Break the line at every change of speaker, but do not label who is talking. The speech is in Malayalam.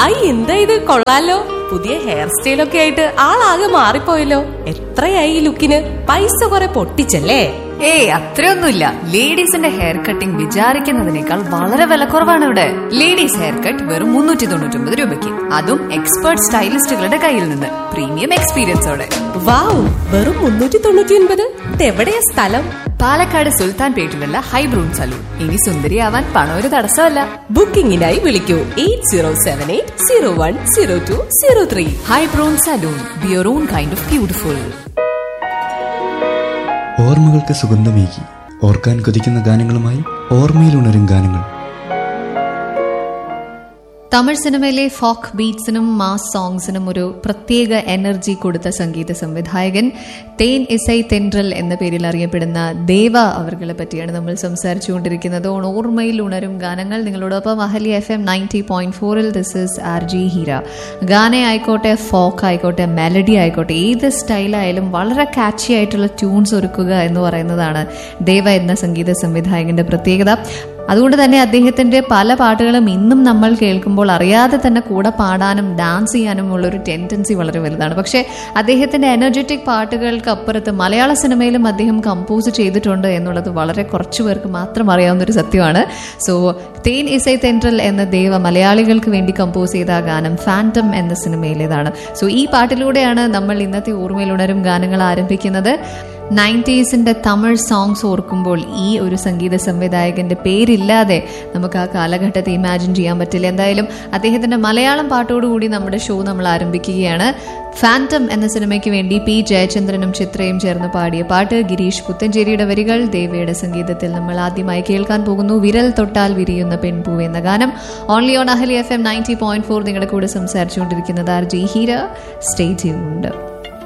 ഐ എന്താ ഇത് കൊള്ളാലോ പുതിയ ഹെയർ സ്റ്റൈലൊക്കെ ആയിട്ട് ആളാകെ മാറിപ്പോയല്ലോ എത്രയായി ഈ ലുക്കിന് പൈസ കുറെ പൊട്ടിച്ചല്ലേ
ഏയ് അത്രയൊന്നുമില്ല ലേഡീസിന്റെ ഹെയർ കട്ടിംഗ് വിചാരിക്കുന്നതിനേക്കാൾ വളരെ വിലക്കുറവാണ് ഇവിടെ ലേഡീസ് ഹെയർ കട്ട് വെറും മുന്നൂറ്റി തൊണ്ണൂറ്റി ഒമ്പത് രൂപയ്ക്ക് അതും എക്സ്പേർട്ട് സ്റ്റൈലിസ്റ്റുകളുടെ കയ്യിൽ നിന്ന് പ്രീമിയം എക്സ്പീരിയൻസോടെ
വാവ് വെറും മുന്നൂറ്റി തൊണ്ണൂറ്റി ഒൻപത് ഇതെവിടെയാ സ്ഥലം
പാലക്കാട് സുൽത്താൻ പേട്ടിലുള്ള ഹൈബ്രൂൺ സലൂൺ ഇനി സുന്ദരിയാവാൻ പണം ഒരു തടസ്സമല്ല
ബുക്കിംഗിനായി വിളിക്കൂ eight zero seven eight zero one zero two zero three
Hybrun salon be your own kind of beautiful
ഓർമ്മകൾക്ക് സുഗന്ധമേകി ഓർക്കാൻ കൊതിക്കുന്ന ഗാനങ്ങളുമായി ഓർമ്മയിലുണരും ഗാനങ്ങൾ
തമിഴ് സിനിമയിലെ ഫോക്ക് ബീറ്റ്സിനും മാസ് സോങ്സിനും ഒരു പ്രത്യേക എനർജി കൊടുത്ത സംഗീത സംവിധായകൻ തേൻ ഇസൈ തെൻട്രൽ എന്ന പേരിൽ അറിയപ്പെടുന്ന ദേവ അവർകളെ പറ്റിയാണ് നമ്മൾ സംസാരിച്ചുകൊണ്ടിരിക്കുന്നത് ഓർമ്മയിൽ ഉണരും ഗാനങ്ങൾ നിങ്ങളോടൊപ്പം Ahali F M ninety point ഫോറിൽ this is R G Heera ഗാന ആയിക്കോട്ടെ ഫോക്ക് ആയിക്കോട്ടെ മെലഡി ആയിക്കോട്ടെ ഏത് സ്റ്റൈലായാലും വളരെ കാച്ചി ആയിട്ടുള്ള ട്യൂൺസ് ഒരുക്കുക എന്ന് പറയുന്നതാണ് ദേവ എന്ന സംഗീത സംവിധായകന്റെ പ്രത്യേകത അതുകൊണ്ട് തന്നെ അദ്ദേഹത്തിന്റെ പല പാട്ടുകളും ഇന്നും നമ്മൾ കേൾക്കുമ്പോൾ അറിയാതെ തന്നെ കൂടെ പാടാനും ഡാൻസ് ചെയ്യാനും ഉള്ള ഒരു ടെൻഡൻസി വളരെ വലുതാണ് പക്ഷേ അദ്ദേഹത്തിന്റെ എനർജറ്റിക് പാട്ടുകൾക്ക് അപ്പുറത്ത് മലയാള സിനിമയിലും അദ്ദേഹം കമ്പോസ് ചെയ്തിട്ടുണ്ട് എന്നുള്ളത് വളരെ കുറച്ചു പേർക്ക് മാത്രം അറിയാവുന്ന ഒരു സത്യമാണ് സോ തേൻ ഇസൈ തെൻട്രൽ എന്ന ദേവ മലയാളികൾക്ക് വേണ്ടി കമ്പോസ് ചെയ്ത ആ ഗാനം ഫാൻറ്റം എന്ന സിനിമയിലേതാണ് സോ ഈ പാട്ടിലൂടെയാണ് നമ്മൾ ഇന്നത്തെ ഓർമ്മയിലുണരും ഗാനങ്ങൾ ആരംഭിക്കുന്നത് നയൻറ്റീസിന്റെ തമിഴ് സോങ്സ് ഓർക്കുമ്പോൾ ഈ ഒരു സംഗീത സംവിധായകന്റെ പേരില്ലാതെ നമുക്ക് ആ കാലഘട്ടത്തെ ഇമാജിൻ ചെയ്യാൻ പറ്റില്ല എന്തായാലും അദ്ദേഹത്തിന്റെ മലയാളം പാട്ടോടുകൂടി നമ്മുടെ ഷോ നമ്മൾ ആരംഭിക്കുകയാണ് ഫാൻറ്റം എന്ന സിനിമയ്ക്ക് വേണ്ടി പി ജയചന്ദ്രനും ചിത്രയും ചേർന്ന് പാടിയ പാട്ട് ഗിരീഷ് പുത്തഞ്ചേരിയുടെ വരികൾ ദേവയുടെ സംഗീതത്തിൽ നമ്മൾ ആദ്യമായി കേൾക്കാൻ പോകുന്നു വിരൽ തൊട്ടാൽ വിരിയുന്ന പെൺപൂ എന്ന ഗാനം only on Ahali F M ninety point four നിങ്ങളുടെ കൂടെ സംസാരിച്ചുകൊണ്ടിരിക്കുന്നത് R G Heera stay tuned